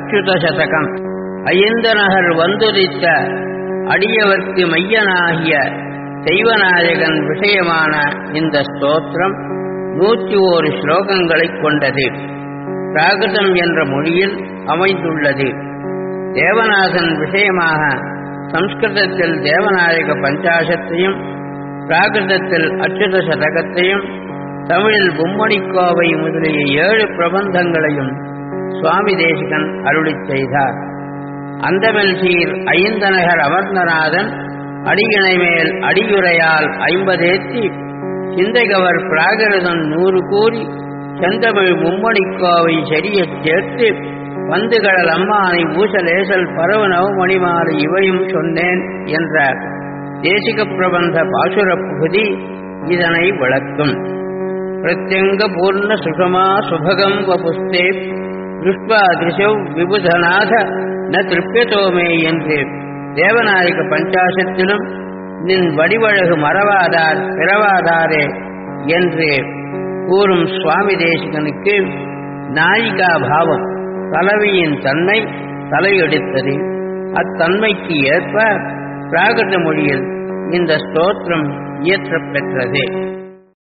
அச்சுத சதகம் ஐயந்தநகர் வந்துரித்த அடியவர்க்கு மையனாகிய தெய்வநாயகன் விஷயமான இந்த ஸ்தோத்திரம் நூற்றி ஓரு ஸ்லோகங்களைக் கொண்டது பிராகிருதம் என்ற மொழியில் அமைந்துள்ளது தேவநாதன் விஷயமாக சம்ஸ்கிருதத்தில் தேவநாயக பஞ்சாசத்தையும் பிராகிருதத்தில் அச்சுத சதகத்தையும் தமிழில் பொம்மணிக்கோவை முதலிய ஏழு பிரபந்தங்களையும் சுவாமி தேசிகன் அருளிச் செய்தார் அந்தமில் சீர் ஐந்தநகர் அமர்ந்தநாதன் அடியினை மேல் அடியுரையால் ஐம்பதேத்தி சிந்தைகவர் பிராகிருதம் நூறு கூறி செந்தமிழ் மும்மணிக்கோவை சரியச் சேர்த்து வந்துகடல் அம்மானை ஊசலேசல் பரவு நவமணிமாறு இவையும் சொன்னேன் என்ற தேசிக பிரபந்த பாசுர பகுதி இதனை விளக்கும் பிரத்யங்க பூர்ண சுஷமா சுபகம் வபுஸ்தே திருஷ்வா திருஷவ் விபுதநாத ந திருப்பியதோமே என்று தேவநாயக பஞ்சாசத்திலும் நின் வடிவழகு மறவாதார் பிறவாதாரே என்று கூறும் சுவாமி தேசிகனுக்கு நாயிகா பாவம் தலைவியின் தன்மை தலையெடுத்தது அத்தன்மைக்கு ஏற்ப பிராகிருத மொழியில் இந்த ஸ்தோத்திரம் இயற்றப்பெற்றது